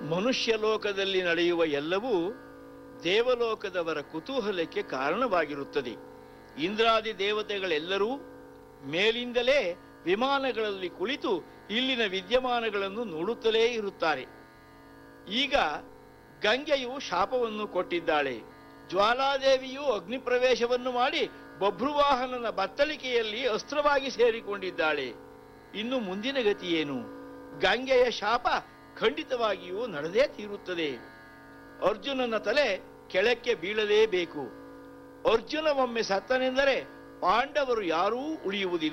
ಮನುಷ್ಯ ಲೋಕದಲ್ಲಿ ನಡೆಯುವ ಎಲ್ಲವೂ ದೇವಲೋಕದವರ ಕುತೂಹಲಕ್ಕೆ ಕಾರಣವಾಗಿರುತ್ತದೆ ಇಂದ್ರಾದಿ ದೇವತೆಗಳೆಲ್ಲರೂ ಮೇಲಿಂದಲೇ ವಿಮಾನಗಳಲ್ಲಿ ಕುಳಿತು ಇಲ್ಲಿನ ವಿದ್ಯಮಾನಗಳನ್ನು ನೋಡುತ್ತಲೇ ಇರುತ್ತಾರೆ ಈಗ ಗಂಗೆಯು ಶಾಪವನ್ನು ಕೊಟ್ಟಿದ್ದಾಳೆ ಜ್ವಾಲಾದೇವಿಯು ಅಗ್ನಿ ಪ್ರವೇಶವನ್ನು ಮಾಡಿ ಬಭ್ರುವಾಹನನ ಬತ್ತಳಿಕೆಯಲ್ಲಿ ಅಸ್ತ್ರವಾಗಿ ಸೇರಿಕೊಂಡಿದ್ದಾಳೆ ಇನ್ನು ಮುಂದಿನ ಗತಿ ಏನು ಗಂಗೆಯ ಶಾಪ ಖಂಡಿತವಾಗಿಯೂ ನಡೆದೇ ತೀರುತ್ತದೆ ಅರ್ಜುನನ ತಲೆ ಕೆಳಕ್ಕೆ ಬೀಳಲೇಬೇಕು ಅರ್ಜುನ ಒಮ್ಮೆ ಸತ್ತನೆಂದರೆ ಪಾಂಡವರು ಯಾರೂ ಉಳಿಯುವುದಿಲ್ಲ